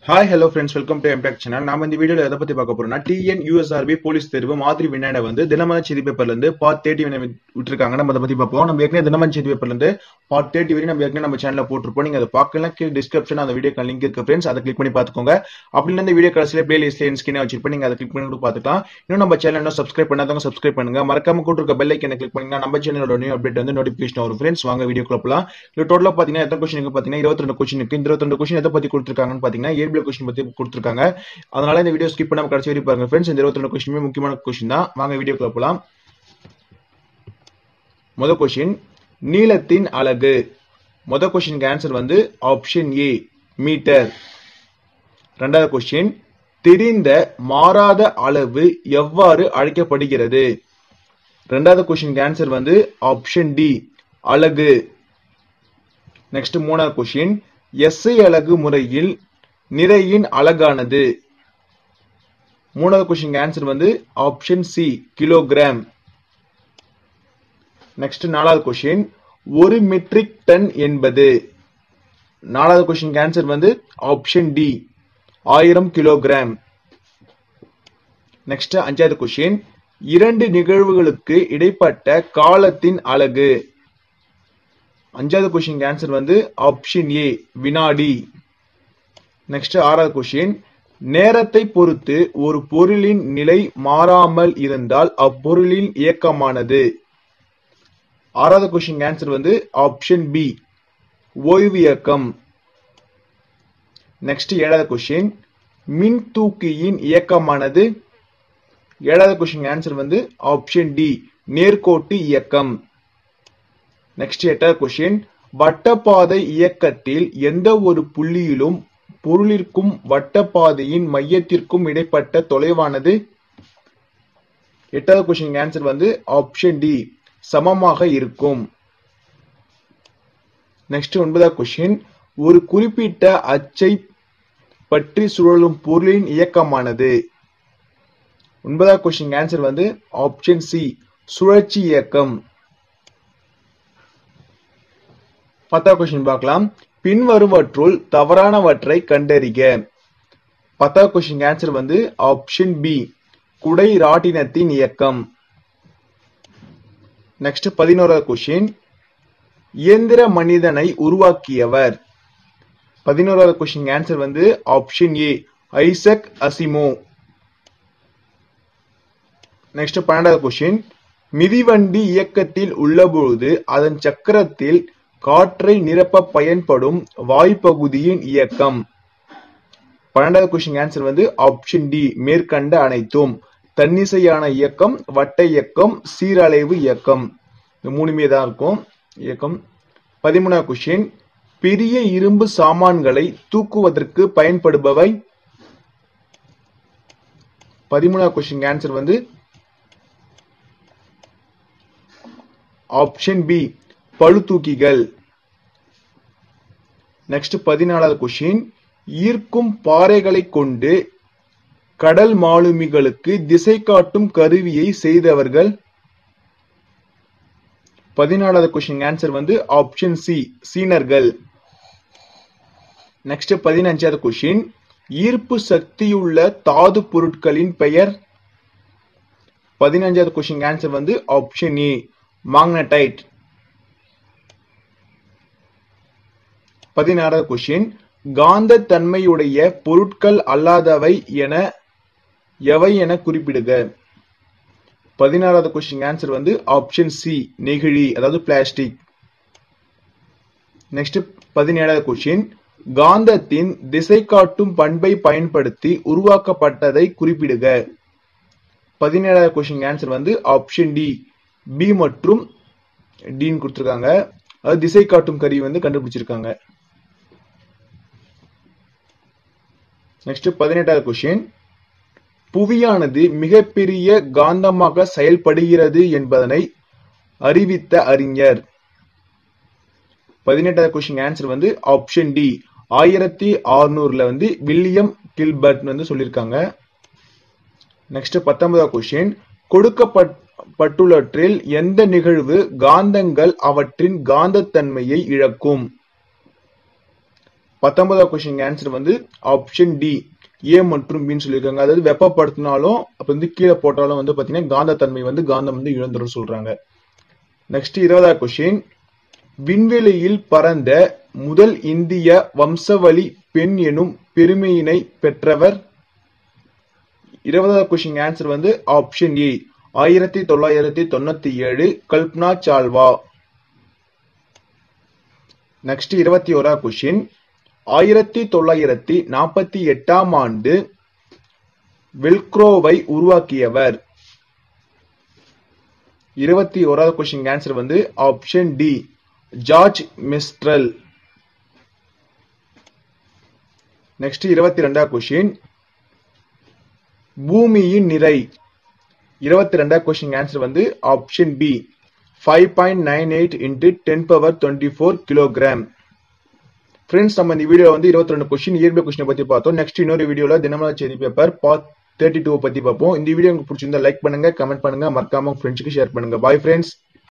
hi hello friends welcome to MTech channel நாம இந்த வீடியோல எதை பத்தி பார்க்க போறோம்னா டிஎன் யூஎஸ்ஆர்பி போலீஸ் தேர்வு மாதிரி வினாட வந்து தினமன செய்தி பேப்பர்ல இருந்து பார்ட் தேர்ட்டி வினை விட்டுருக்காங்க நம்ம அதை பத்தி பார்ப்போம் நம்ம ஏற்கனவே தினமன் செய்தி பேப்பர்ல இருந்து பார்ட் தேர்ட்டி வரையும் நம்ம ஏற்கனவே நம்ம சேனல்ல போட்டிருப்போம் நீங்க அதை பார்க்கலாம் கீழே டிஸ்கிரிப்ஷன் அந்த வீடியோ லிங்க் இருக்கு ஃப்ரெண்ட்ஸ் அதை கிளிக் பண்ணி பார்த்துக்கோங்க அப்படி இந்த வீடியோ கடைசியில பிளேலிஸ்ட்ல என் ஸ்கிரீனை வச்சிருப்போம் நீங்க அதை கிளிக் பண்ணி கூட பார்த்துக்கலாம் இன்னும் நம்ம சேனல் இன்னும் சப்ஸ்கிரைப் பண்ணாதவங்க சப்ஸ்கிரைப் பண்ணுங்க மறக்காம கூட இருக்க பெல் ஐக்கனை கிளிக் பண்ணீங்கன்னா நம்ம சேனலோட நியூ அப்டேட் வந்து நோட்டிபிகேஷன் வரும் ஃப்ரெண்ட்ஸ் வாங்க வீடியோ போலாம் இது டோட்டலா பாத்தீங்கன்னா எத்தனை கொஸ்டின் பாத்தீங்கன்னா இருபத்தி ரெண்டு கொஸ்டின் இருக்கு இந்த இருபத்தி ரெண்டு கொஸ்டின் எதை பத்தி கொடுத்துருக்காங்கன்னு பாத்தீங்கன்னா ஏபிள் கொஸ்டின் பத்தி கொடுத்துருக்காங்க அதனால இந்த வீடியோ ஸ்கிப் பண்ணாம கடைசி வரைக்கும் பாருங்க ஃப்ரெண்ட்ஸ் இந்த இருபத்தி ரெண்டு கொஸ்டினுமே முக்கியமான கொஸ்டின் தான் வாங்க வீடியோக்குள்ள போலாம் முதல் கொஸ்டின் நீளத்தின் அலகு முதல் கொஸ்டினுக்கு ஆன்சர் வந்து ஆப்ஷன் ஏ மீட்டர் ரெண்டாவது கொஸ்டின் தெரிந்த மாறாத அளவு எவ்வாறு அழைக்கப்படுகிறது ரெண்டாவது கொஸ்டினுக்கு ஆன்சர் வந்து ஆப்ஷன் டி அலகு நெக்ஸ்ட் மூணாவது கொஸ்டின் எஸ்ஐ அலகு முறையில் நிறையின் அலகானது மூணாவது கொஸ்டின் ஆன்சர் வந்து ஆப்ஷன் சி கிலோகிராம் நெக்ஸ்ட் நாலாவது கொஸ்டின் ஒரு மெட்ரிக் டன் என்பது நாலாவது கொஸ்டின் ஆன்சர் வந்து ஆப்ஷன் டி ஆயிரம் கிலோகிராம் நெக்ஸ்ட் அஞ்சாவது கொஸ்டின் இரண்டு நிகழ்வுகளுக்கு இடைப்பட்ட காலத்தின் அலகு அஞ்சாவது கொஸ்டின் ஆன்சர் வந்து ஆப்ஷன் ஏ வினாடி நெக்ஸ்ட் ஆறாவது கொஸ்டின் நேரத்தை பொறுத்து ஒரு பொருளின் நிலை மாறாமல் இருந்தால் அப்பொருளின் இயக்கமானது ஆறாவது கொஸ்டின் ஆன்சர் வந்து ஆப்ஷன் பி ஓய்வு இயக்கம் நெக்ஸ்ட் ஏழாவது கொஸ்டின் மின் தூக்கியின் இயக்கமானது ஏழாவது கொஸ்டின் ஆன்சர் வந்து ஆப்ஷன் டி நேர்கோட்டு இயக்கம் நெக்ஸ்ட் எட்டாவது கொஸ்டின் வட்டப்பாதை இயக்கத்தில் எந்த ஒரு புள்ளியிலும் பொருளிற்கும் வட்டப்பாதையின் மையத்திற்கும் இடைப்பட்ட தொலைவானது எட்டாவது கொஸ்டின் ஆன்சர் வந்து ஆப்ஷன் டி சமமாக இருக்கும் நெக்ஸ்ட் ஒன்பதாவது கொஸ்டின் ஒரு குறிப்பிட்ட அச்சை பற்றி சுழலும் பொருளின் இயக்கமானது ஒன்பதாவது கொஸ்டின் ஆன்சர் வந்து ஆப்ஷன் சி சுழற்சி இயக்கம் பத்தாவது கொஸ்டின் பார்க்கலாம் பின்வருவற்றுள் தவறானவற்றை கண்டறிக பத்தாவது கொஸ்டின் ஆன்சர் வந்து ஆப்ஷன் பி குடை ராட்டினத்தின் இயக்கம் நெக்ஸ்ட் பதினோராவது கொஸ்டின் இயந்திர மனிதனை உருவாக்கியவர் பதினோராவது கொஸ்டின் ஆன்சர் வந்து option A Isaac Asimov next பன்னெண்டாவது கொஸ்டின் மிதிவண்டி இயக்கத்தில் உள்ளபொழுது அதன் சக்கரத்தில் காற்றை நிரப்ப பயன்படும் வாய்ப்பகுதியின் இயக்கம் பன்னெண்டாவது கொஸ்டின் ஆன்சர் வந்து ஆப்ஷன் டி மேற்கண்ட அனைத்தும் தன்னிசையான இயக்கம் வட்ட இயக்கம் சீரலைவு இயக்கம் இந்த மூணுமே தான் இருக்கும் இயக்கம் பதிமூணாவது கொஸ்டின் பெரிய இரும்பு சாமான்களை தூக்குவதற்கு பயன்படுபவை பதிமூணாவது கொஸ்டின் ஆன்சர் வந்து ஆப்ஷன் பி பழுதூக்கிகள் நெக்ஸ்ட் பதினாலாவது கொஸ்டின் ஈர்க்கும் பாறைகளை கொண்டு கடல் மாலுமிகளுக்கு திசை காட்டும் கருவியை செய்தவர்கள் பதினாலாவது கொஸ்டின் ஆன்சர் வந்து ஆப்ஷன் சி சீனர்கள் நெக்ஸ்ட் பதினஞ்சாவது கொஸ்டின் ஈர்ப்பு சக்தியுள்ள தாது பொருட்களின் பெயர் பதினஞ்சாவது கொஸ்டின் ஆன்சர் வந்து ஆப்ஷன் ஏ மாக்னடைட் பதினாறாவது கொஸ்டின் காந்த தன்மையுடைய பொருட்கள் அல்லாதவை என எவை என குறிப்பிடுக பதினாறாவது கொஸ்டின் ஆன்சர் வந்து ஆப்ஷன் சி நெகிழி அதாவது பிளாஸ்டிக் நெக்ஸ்ட் பதினேழாவது கொஸ்டின் காந்தத்தின் திசை காட்டும் பண்பை பயன்படுத்தி உருவாக்கப்பட்டதை குறிப்பிடுக பதினேழாவது கொஸ்டின் ஆன்சர் வந்து ஆப்ஷன் டி பி மற்றும் டின்னு கொடுத்துருக்காங்க அது திசை காட்டும் கருவி வந்து கண்டுபிடிச்சிருக்காங்க நெக்ஸ்ட் பதினெட்டாவது கொஸ்டின் புவியானது மிகப்பெரிய காந்தமாக செயல்படுகிறது என்பதனை அறிவித்த அறிஞர் பதினெட்டாவது கொஸ்டின் ஆன்சர் வந்து ஆப்ஷன் டி ஆயிரத்தி அறுநூறுல வந்து வில்லியம் கில்பர்ட் வந்து சொல்லியிருக்காங்க நெக்ஸ்ட் பத்தொன்பதாவது கொஸ்டின் கொடுக்கப்பட்டுள்ளவற்றில் எந்த நிகழ்வு காந்தங்கள் அவற்றின் காந்தத்தன்மையை இழக்கும் பத்தொன்பதாவது கொஸ்டின் ஆன்சர் வந்து ஆப்ஷன் டி ஏ மற்றும் பின்னு சொல்லியிருக்காங்க அதாவது வெப்பப்படுத்தினாலும் அப்ப வந்து கீழே போட்டாலும் வந்து பாத்தீங்கன்னா காந்தத்தன்மை வந்து காந்தம் வந்து இழந்துரும் சொல்றாங்க நெக்ஸ்ட் இருபதாவது கொஸ்டின் விண்வெளியில் பறந்த முதல் இந்திய வம்சவழி பெண் எனும் பெருமையினை பெற்றவர் இருபதாவது கொஸ்டின் ஆன்சர் வந்து ஆப்ஷன் ஏ ஆயிரத்தி தொள்ளாயிரத்தி தொண்ணூத்தி ஏழு கல்பனா சால்வா நெக்ஸ்ட் இருபத்தி ஓரா கொஸ்டின் ஆயிரத்தி தொள்ளாயிரத்தி நாற்பத்தி எட்டாம் ஆண்டு வெல்க்ரோவை உருவாக்கியவர் இருபத்தி ஓராவது கொஸ்டின் ஆன்சர் வந்து option D George Mistral next இருபத்தி ரெண்டாவது கொஸ்டின் பூமியின் நிறை இருபத்தி ரெண்டாவது கொஸ்டின் ஆன்சர் வந்து option B five point nine eight into ten power twenty four kilogram friends நம்ம இந்த வீடியோ வந்து இருபத்தி ரெண்டு கொஸ்டின் இயற்பிய கொஸ்டினை பத்தி பார்த்தோம் நெக்ஸ்ட் இன்னொரு வீடியோல தினமலர் செய்தி பேப்பர் பார்ட் தேர்ட்டி டூ பத்தி பார்ப்போம் இந்த வீடியோ உங்களுக்கு பிடிச்சிருந்தா லைக் பண்ணுங்க கமெண்ட் பண்ணுங்க மறக்காம ஃப்ரெண்ட்ஸுக்கு ஷேர் பண்ணுங்க பாய் ஃப்ரெண்ட்ஸ்